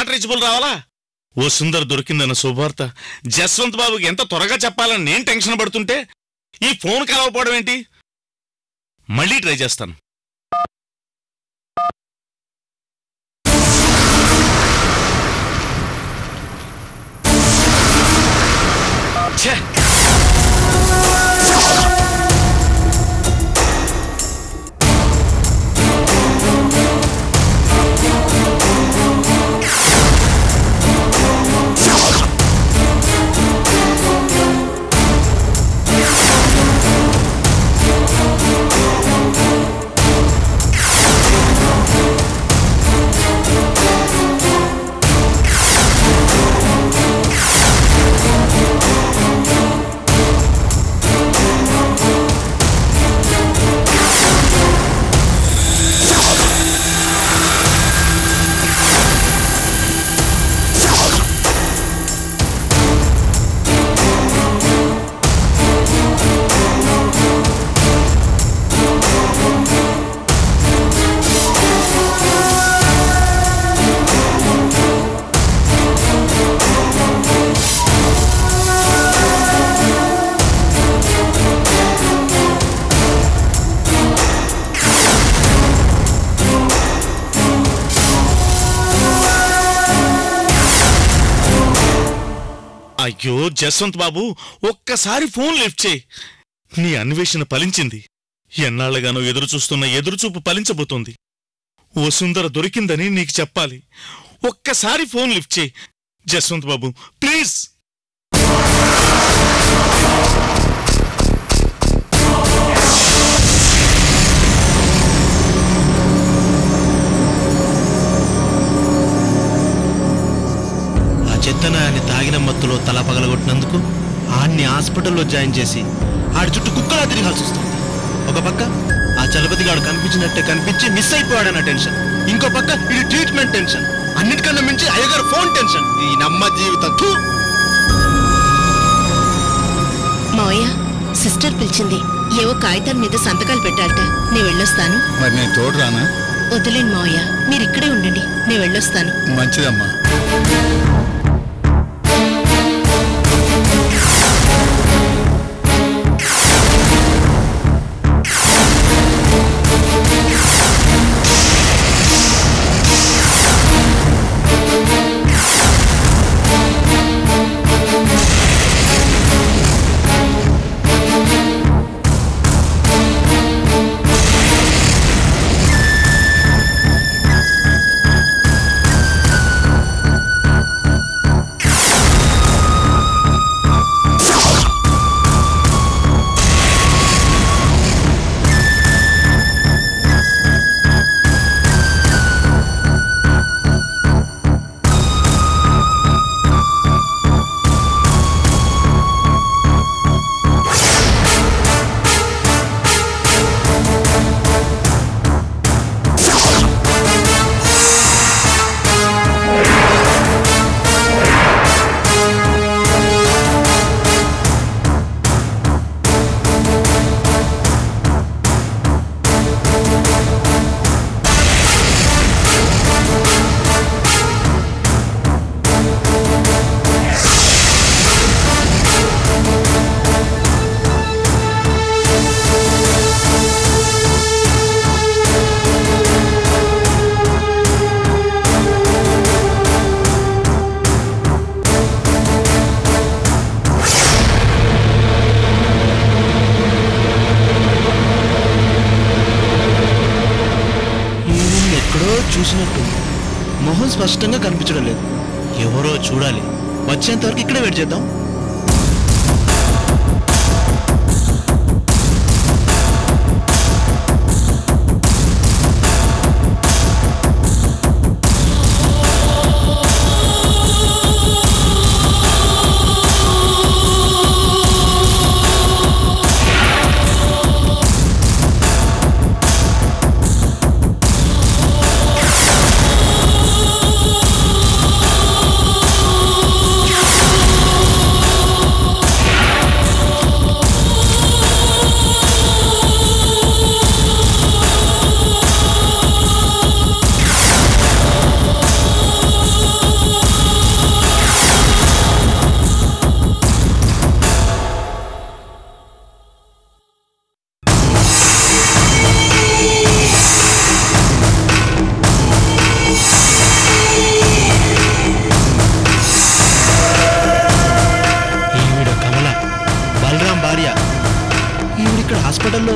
Not reachable రావాలా ఓ సుందర్ దొరికిందన్న శుభార్త జస్వంత్ బాబుకి ఎంత త్వరగా చెప్పాలని నేను టెన్షన్ పడుతుంటే ఈ ఫోన్ కలవకపోవడం ఏంటి మళ్ళీ ట్రై చేస్తాను ఛే! అయ్యో జస్వంత్ బాబు ఒక్కసారి ఫోన్ లిఫ్ట్ చేయి నీ అన్వేషణ ఫలించింది ఎన్నాళ్ళగానో ఎదురు చూస్తున్న ఎదురుచూపు ఫలించబోతోంది ఓ సుందర దొరికిందని నీకు చెప్పాలి ఒక్కసారి ఫోన్ లిఫ్ట్ చేయి జస్వంత్ బాబు ప్లీజ్ ఆ చెత్తనాయాన్ని తాగిన మత్తులో తల పగలగొట్టినందుకు ఆడిని హాస్పిటల్లో జాయిన్ చేసి ఆడి చుట్టూ కుక్కలా తిరగాల్సి వస్తుంది ఒక పక్క ఆ చలపతి గాడు కనిపించినట్టే కనిపించి మిస్ అయిపోయాడన్న టెన్షన్ ఇంకో పక్క ఇది ట్రీట్మెంట్ టెన్షన్ అన్నిటికన్నా మించి అయ్యగారు ఫోన్ టెన్షన్ ఈ నమ్మ జీవితం థూ! మావయ్య సిస్టర్ పిలిచింది ఏవో కాగితాల మీద సంతకాలు పెట్టాలట నేను వెళ్ళొస్తాను మరి నేను తోడు రానా వదిలేను మావయ్య మీరు ఇక్కడే ఉండండి నేను వెళ్ళొస్తాను మంచిదమ్మా ఈయన్ని ఎక్కడో చూసినట్టు మొహం స్పష్టంగా కనిపించడం లేదు ఎవరో చూడాలి వచ్చేంత వరకు ఇక్కడే వెయిట్ చేద్దాం ఆ భార్య ఈవిడ ఇక్కడ హాస్పిటల్లో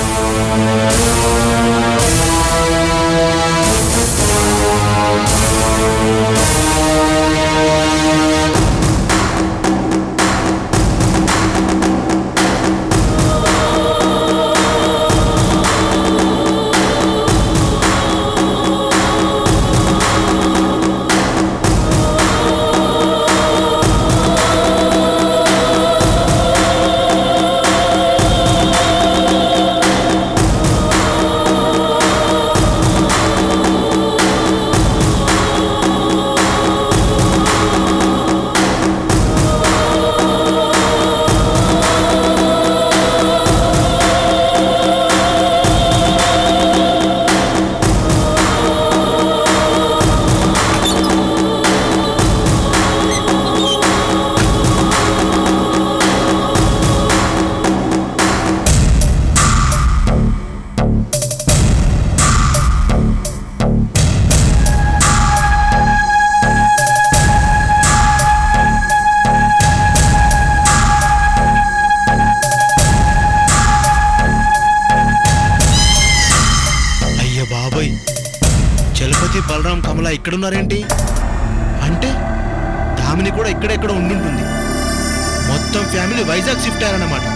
అయ్య బాబోయ్ చలపతి బలరాం కమల ఇక్కడున్నారేంటి అంటే దామిని కూడా ఇక్కడెక్కడ ఉండుంటుంది మొత్తం ఫ్యామిలీ వైజాగ్ షిఫ్ట్ అయ్యారన్నమాట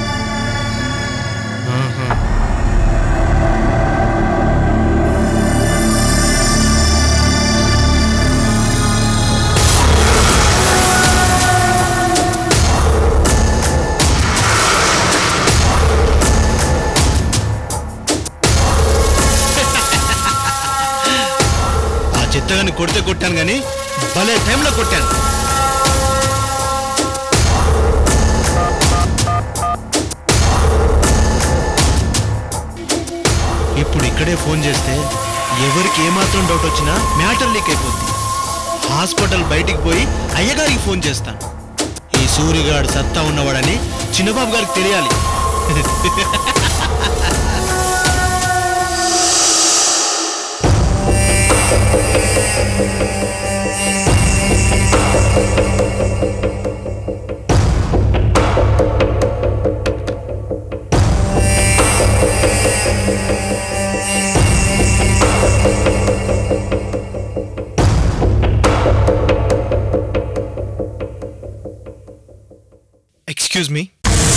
ఆహా. ఆ చిత్తగాన్ని కొడితే కొట్టాను కానీ భలే టైంలో కొట్టాను ఇప్పుడు ఇక్కడే ఫోన్ చేస్తే ఎవరికి ఏమాత్రం డౌట్ వచ్చినా మ్యాటర్ లీక్ అయిపోద్ది హాస్పిటల్ బయటికి పోయి అయ్యగారికి ఫోన్ చేస్తాను ఈ సూర్యగాడు సత్తా ఉన్నవాడని చిన్నబాబు గారికి తెలియాలి excuse me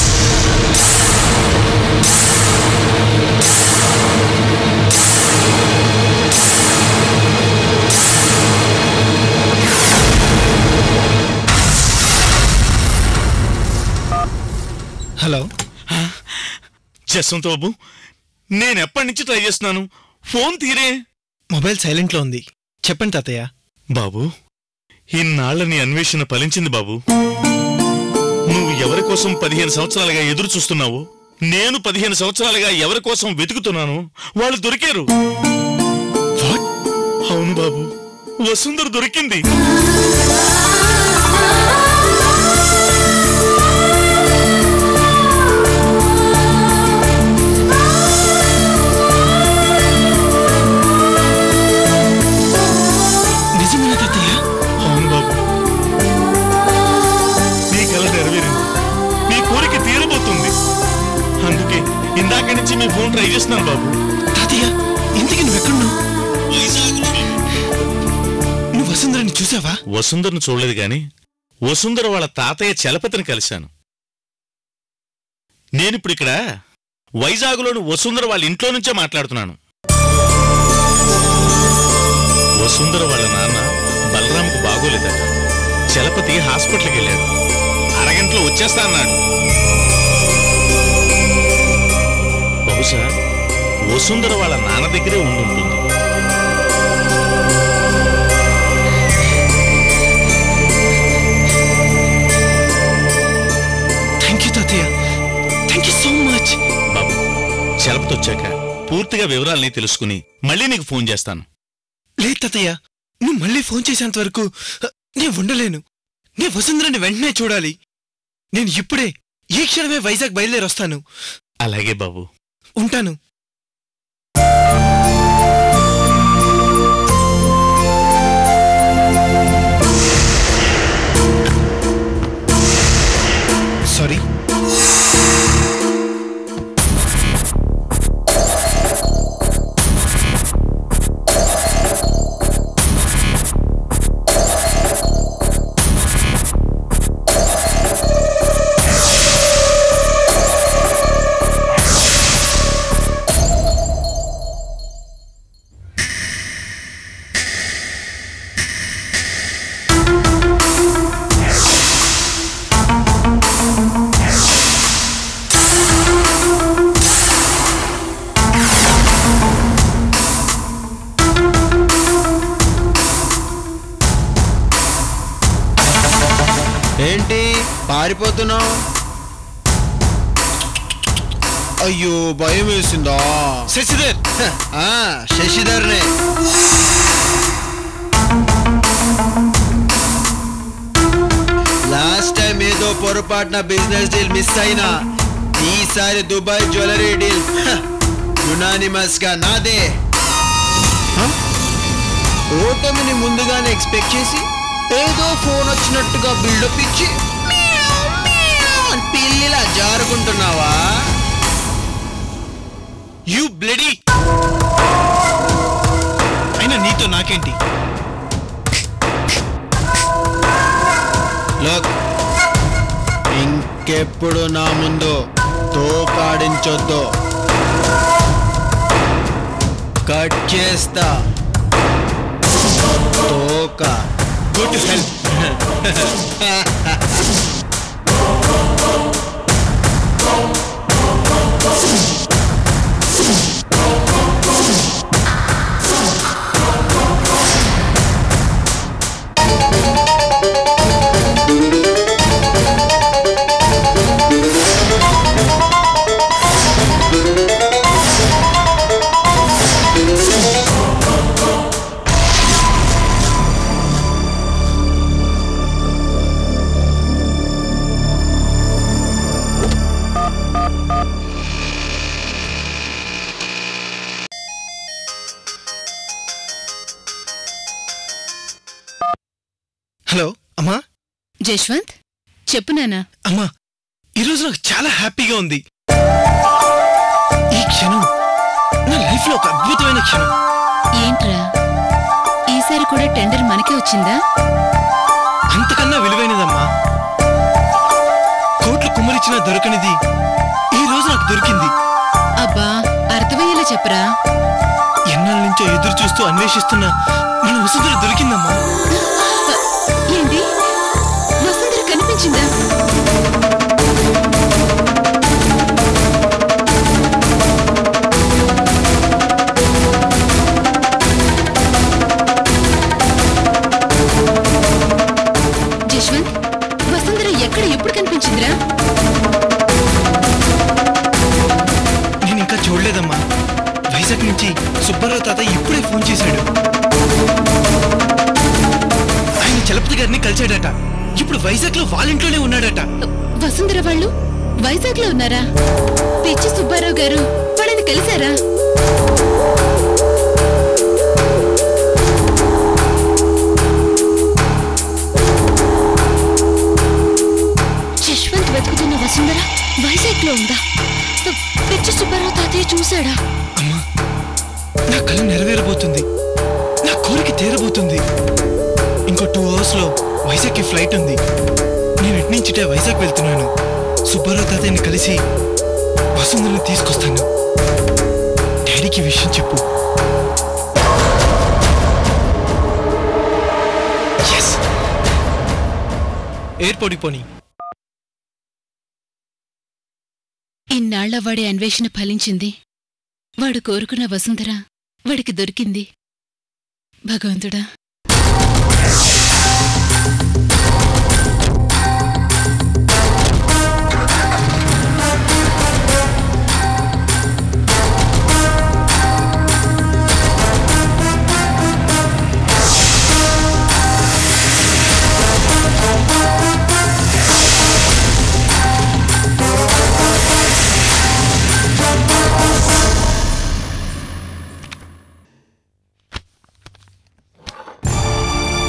hello Jaswanth Babu నేను ఎప్పటి నుంచి ట్రై చేస్తున్నాను ఫోన్ తీరే మొబైల్ సైలెంట్లో ఉంది చెప్పండి తాతయ్య బాబు ఇన్నాళ్ల నీ అన్వేషణ ఫలించింది బాబు నువ్వు ఎవరి కోసం పదిహేను సంవత్సరాలుగా ఎదురు చూస్తున్నావు నేను పదిహేను సంవత్సరాలుగా ఎవరి కోసం వెతుకుతున్నాను వాళ్ళు దొరికారు అవును బాబు వసుంధర దొరికింది నిజమేనా తాతయ్య అవును బాబు నీ కల నెరవేరింది నీ కోరిక తీరబోతుంది అందుకే ఇందాక నుంచి మీ ఫోన్ ట్రై చేస్తున్నాను బాబు తాతయ్య ఇంతకీ నువ్వెక్కడున్నావు నువ్వు వసుంధరని చూసావా వసుంధరను చూడలేదు గాని వసుంధర వాళ్ళ తాతయ్య చలపతిని కలిశాను నేనిప్పుడు ఇక్కడ వైజాగ్లోని వసుంధర వాళ్ళ ఇంట్లో నుంచే మాట్లాడుతున్నాను వసుంధర వాళ్ళ నాన్న బలరాంకు బాగోలేదట చలపతి హాస్పిటల్కి వెళ్ళాడు అరగంటలో వచ్చేస్తా అన్నాడు బహుశా వసుంధర వాళ్ళ నాన్న దగ్గరే ఉండుంటుంది థ్యాంక్ యూ తాతయ్య థ్యాంక్ యూ సో మచ్ బాబు చలపతి వచ్చాక పూర్తిగా వివరాలని తెలుసుకుని మళ్ళీ నీకు ఫోన్ చేస్తాను లేదు తాతయ్య నువ్వు మళ్ళీ ఫోన్ చేసేంత వరకు నేను ఉండలేను నేను వసుంధరని వెంటనే చూడాలి నేను ఇప్పుడే ఈ క్షణమే వైజాగ్ బయలుదేరి వస్తాను అలాగే బాబు ఉంటాను సారీ ఏంటి పారిపోతున్నావు అయ్యో భయం వేసిందా శశిధర్ హ, ఆ, శశిధర్నే లాస్ట్ టైం ఏదో పొరపాటున బిజినెస్ డీల్ మిస్ అయినా ఈసారి దుబాయ్ జ్యువెలరీ డీల్ యునానిమస్ గా నాదే హ? ఓటమిని ముందుగానే ఎక్స్పెక్ట్ చేసి ఏదో ఫోన్ వచ్చినట్టుగా బిల్డప్ ఇచ్చి మియావ్, మియావ్ అని పిల్లిలా జారుకుంటున్నావా యూ బ్లడీ అయినా నీతో నాకేంటి లోక్ ఇంకెప్పుడు నా ముందు తోకాడించొద్దు కట్ చేస్తా తోక గో టు హెల్ప్ హలో అమ్మా జశ్వంత్ చెప్పు నానా అమ్మా ఈరోజు నాకు చాలా హ్యాపీగా ఉంది ఈ క్షణం నా లైఫ్ లో ఒక అద్భుతమైన క్షణం ఏంట్రా ఈసారి కూడా టెండర్ మనకే వచ్చిందా అంతకన్నా విలువైనదమ్మా కోట్లు కుమ్మరిచ్చినా దొరకనిది ఈ రోజు నాకు దొరికింది అబ్బా అర్థమయ్యేలా చెప్పరా ఎన్నాళ్ళ నుంచో ఎదురు చూస్తూ అన్వేషిస్తున్న మన వసుంధర దొరికిందమ్మా ఏంటి వసుంధర కనిపించిందా జశ్వంత్ వసుంధర ఎక్కడ ఎప్పుడు కనిపించిందిరా నేను ఇంకా చూడలేదమ్మా వైజాగ్ నుంచి సుబ్బారావు తాత ఇప్పుడే ఫోన్ చేశాడు ఆయన చలపతి గారిని కలిశాడట ఇప్పుడు వైజాగ్ లో వాళ్ళ ఇంట్లోనే ఉన్నాడట వసుంధర వాళ్ళు వైజాగ్ లో ఉన్నారా పిచ్చి సుబ్బారావు గారు వాళ్ళని కలిశారా యశ్వంత్ వెతుకుతున్న వసుంధర వైజాగ్ లో ఉందా పిచ్చి సుబ్బారావు తాతయ్య చూశాడా అమ్మా నా కళ నెరవేరబోతుంది నా కోరిక తీరబోతుంది ఇంకో టూ అవర్స్ లో వైజాగ్ కి ఫ్లైట్ ఉంది నేను ఎట్నుంచిటే వైజాగ్ వెళ్తున్నాను సుబ్బారావు తాతయ్యని కలిసి వసుంధరని తీసుకొస్తాను డాడీకి ఈ విషయం చెప్పు Yes! ఎయిర్పోర్ట్కి పోనీ ఇన్నాళ్ల వాడి అన్వేషణ ఫలించింది వాడు కోరుకున్న వసుంధర వాడికి దొరికింది భగవంతుడా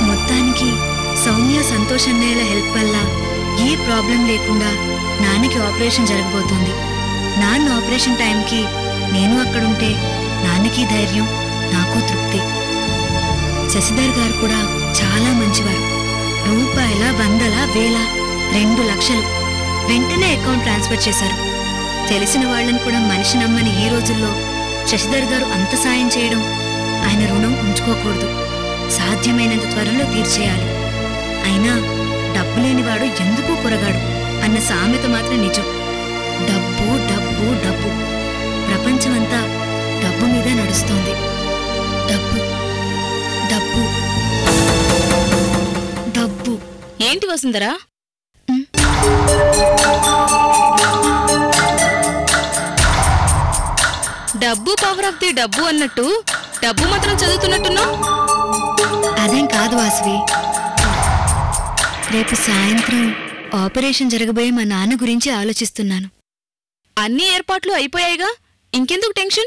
మొత్తానికి సౌమ్య సంతోష్ అన్నయ్యల హెల్ప్ వల్ల ఏ ప్రాబ్లం లేకుండా నాన్నకి ఆపరేషన్ జరగబోతోంది నాన్న ఆపరేషన్ టైంకి నేను అక్కడుంటే నాన్నకి ధైర్యం నాకు తృప్తి శశిధర్ గారు కూడా చాలా మంచివారు రూపాయల వందల వేల రెండు లక్షలు వెంటనే అకౌంట్ ట్రాన్స్ఫర్ చేశారు తెలిసిన వాళ్ళని కూడా మనిషి నమ్మని ఈ రోజుల్లో శశిధర్ గారు అంత సాయం చేయడం ఆయన రుణం ఉంచుకోకూడదు సాధ్యమైనంత త్వరలో తీర్చేయాలి అయినా డబ్బు లేనివాడు ఎందుకు కొరగాడు అన్న సామెత మాత్రం నిజం డబ్బు డబ్బు డబ్బు ప్రపంచమంతా డబ్బు మీద నడుస్తోంది డబ్బు డబ్బు డబ్బు ఏంటి వసుంధరా డబ్బు పవర్ ఆఫ్ ది డబ్బు అన్నట్టు డబ్బు మాత్రం చదువుతున్నట్టున్నావు అదేం కాదు వాసవి రేపు సాయంత్రం ఆపరేషన్ జరగబోయే మా నాన్న గురించి ఆలోచిస్తున్నాను అన్ని ఏర్పాట్లు అయిపోయాయిగా ఇంకెందుకు టెన్షన్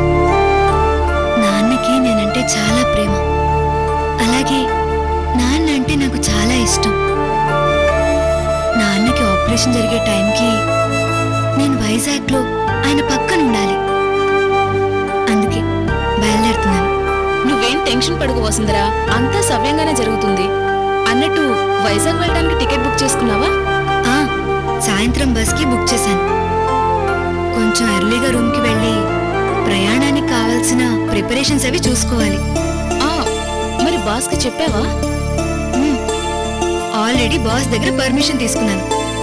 నాన్నకి నేనంటే చాలా ప్రేమ అలాగే నాన్న అంటే నాకు చాలా ఇష్టం నాన్నకి ఆపరేషన్ జరిగే టైంకి నేను వైజాగ్లో ఆయన పక్కన ఉండాలి అందుకే బయలుదేరుతున్నాను నువ్వేం టెన్షన్ పడుకు వసుంధరా అంతా సవ్యంగానే జరుగుతుంది అన్నట్టు వైజాగ్ వెళ్ళడానికి టికెట్ బుక్ చేసుకున్నావా ఆ, సాయంత్రం బస్కి బుక్ చేశాను కొంచెం ఎర్లీగా రూమ్కి వెళ్ళి ప్రయాణానికి కావాల్సిన ప్రిపరేషన్స్ అవి చూసుకోవాలి ఆ మరి బాస్కి చెప్పావా మ్, ఆల్రెడీ బాస్ దగ్గర పర్మిషన్ తీసుకున్నాను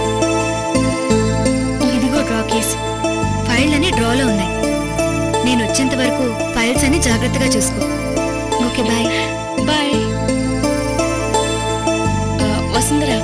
ఇదిగో డ్రా కేస్ ఫైల్ అన్ని డ్రాలో ఉన్నాయి నేను వచ్చేంత వరకు ఫైల్స్ అన్ని జాగ్రత్తగా చూసుకో ఓకే బాయ్ బాయ్ ఆ, వసుంధరా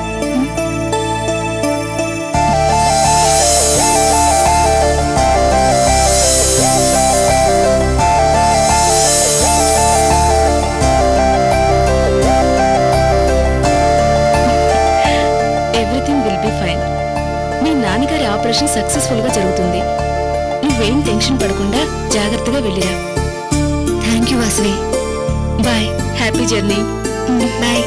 ఎవ్రీథింగ్ విల్ బి ఫైన్ మీ నాన్నగారి ఆపరేషన్ సక్సెస్ఫుల్ గా జరుగుతుంది నువ్వేం టెన్షన్ పడకుండా జాగ్రత్తగా వెళ్ళిరా thank you Vasavi bye happy journey bye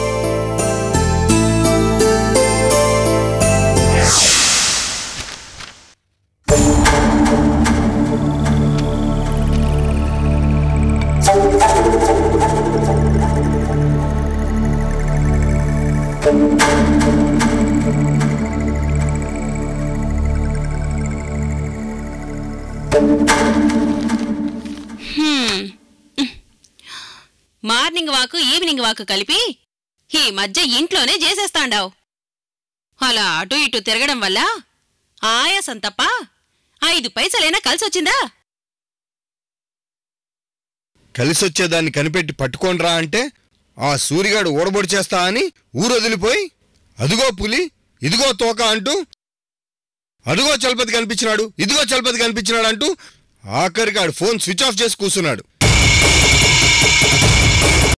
morning walk evening walk కలిపి ఈ మధ్య ఇంట్లోనే చేసేస్తాండావు అలా అటు ఇటు తిరగడం వల్ల ఆయాసం తప్ప ఐదు పైసలైనా కలిసొచ్చిందా కలిసొచ్చేదాన్ని కనిపెట్టి పట్టుకోండ్రా అంటే ఆ సూరిగాడు ఓడబొడి చేస్తా అని ఊరొదిలిపోయి అదుగో పులి ఇదిగో తోక అంటూ అదుగో చలపతి కనిపించినాడు ఇదిగో చలపతి కనిపించినాడు అంటూ ఆఖరికి ఆడు ఫోన్ స్విచ్ ఆఫ్ చేసి కూర్చున్నాడు